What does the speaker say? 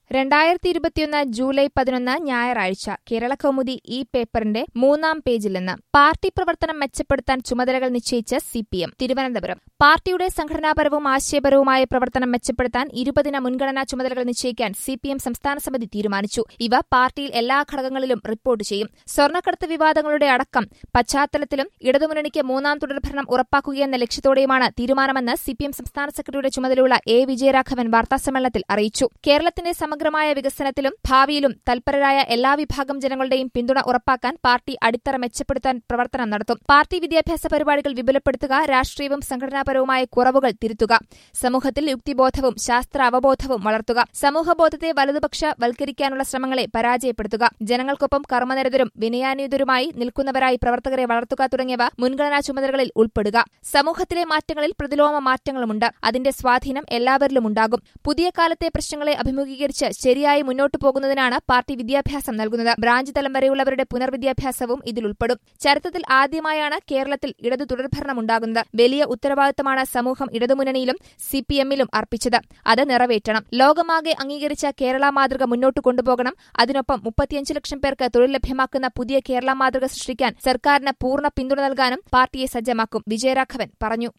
രണ്ടായിരത്തി ഇരുപത്തിയൊന്ന് ജൂലൈ പതിനൊന്ന് ഞായറാഴ്ച കേരളകൗമുദി ഈ പേപ്പറിന്റെ മൂന്നാം പേജിൽ നിന്ന് പാർട്ടി പ്രവർത്തനം മെച്ചപ്പെടുത്താൻ ചുമതലകൾ നിശ്ചയിച്ച് സിപിഎം തിരുവനന്തപുരം പാർട്ടിയുടെ സംഘടനാപരവും ആശയപരവുമായ പ്രവർത്തനം മെച്ചപ്പെടുത്താൻ ഇരുപതിന മുൻഗണനാ ചുമതലകൾ നിശ്ചയിക്കാൻ സിപിഎം സംസ്ഥാന സമിതി തീരുമാനിച്ചു ഇവ പാർട്ടിയിൽ എല്ലാ ഘടകങ്ങളിലും റിപ്പോർട്ട് ചെയ്യും സ്വർണ്ണക്കടത്ത് വിവാദങ്ങളുടെ അടക്കം പശ്ചാത്തലത്തിലും ഇടതുമുന്നണിക്ക് മൂന്നാം തുടർഭരണം ഉറപ്പാക്കുകയെന്ന ലക്ഷ്യത്തോടെയുമാണ് തീരുമാനമെന്ന് സിപിഎം സംസ്ഥാന സെക്രട്ടറിയുടെ ചുമതലയുള്ള എ വിജയരാഘവൻ വാർത്താസമ്മേളനത്തിൽ അറിയിച്ചു കേരളത്തിന്റെ സമഗ്രമായ വികസനത്തിലും ഭാവിയിലും തൽപരരായ എല്ലാ വിഭാഗം ജനങ്ങളുടെയും പിന്തുണ ഉറപ്പാക്കാൻ പാർട്ടി അടിത്തറ മെച്ചപ്പെടുത്താൻ പ്രവർത്തനം നടത്തും പാർട്ടി വിദ്യാഭ്യാസ പരിപാടികൾ വിപുലപ്പെടുത്തുക രാഷ്ട്രീയവും സംഘടനാപരവുമായ കുറവുകൾ തിരുത്തുക സമൂഹത്തിൽ യുക്തിബോധവും ശാസ്ത്ര അവബോധവും വളർത്തുക സമൂഹബോധത്തെ വലതുപക്ഷ വൽക്കരിക്കാനുള്ള ശ്രമങ്ങളെ പരാജയപ്പെടുത്തുക ജനങ്ങൾക്കൊപ്പം കർമ്മനിരതരും വിനയാന്വിതരുമായി നിൽക്കുന്നവരായി പ്രവർത്തകരെ വളർത്തുക തുടങ്ങിയവ മുൻഗണനാ ചുമതലകളിൽ ഉൾപ്പെടുക സമൂഹത്തിലെ മാറ്റങ്ങളിൽ പ്രതിലോമ മാറ്റങ്ങളുമുണ്ട് അതിന്റെ സ്വാധീനം എല്ലാവരിലും ഉണ്ടാകും പുതിയ കാലത്തെ പ്രശ്നങ്ങളെ അഭിമുഖീകരിച്ച് ശരിയായി മുന്നോട്ടു പോകുന്നതിനാണ് പാർട്ടി വിദ്യാഭ്യാസം നൽകുന്നത് ബ്രാഞ്ച് തലം വരെയുള്ളവരുടെ പുനർവിദ്യാഭ്യാസവും ഇതിൽ ഉൾപ്പെടും ചരിത്രത്തിൽ ആദ്യമായാണ് കേരളത്തിൽ ഇടതു തുടർഭരണമുണ്ടാകുന്നത് വലിയ ഉത്തരവാദിത്തമാണ് സമൂഹം ഇടതുമുന്നണിയിലും സിപിഎമ്മിലും അർപ്പിച്ചത് അത് നിറവേറ്റണം ലോകമാകെ അംഗീകരിച്ച കേരള മാതൃക മുന്നോട്ട് കൊണ്ടുപോകണം അതിനൊപ്പം മുപ്പത്തിയഞ്ച് ലക്ഷം പേർക്ക് തൊഴിൽ ലഭ്യമാക്കുന്ന പുതിയ കേരള മാതൃക സൃഷ്ടിക്കാൻ സർക്കാരിന് പൂർണ്ണ പിന്തുണ നൽകാനും പാർട്ടിയെ സജ്ജമാക്കും വിജയരാഘവൻ പറഞ്ഞു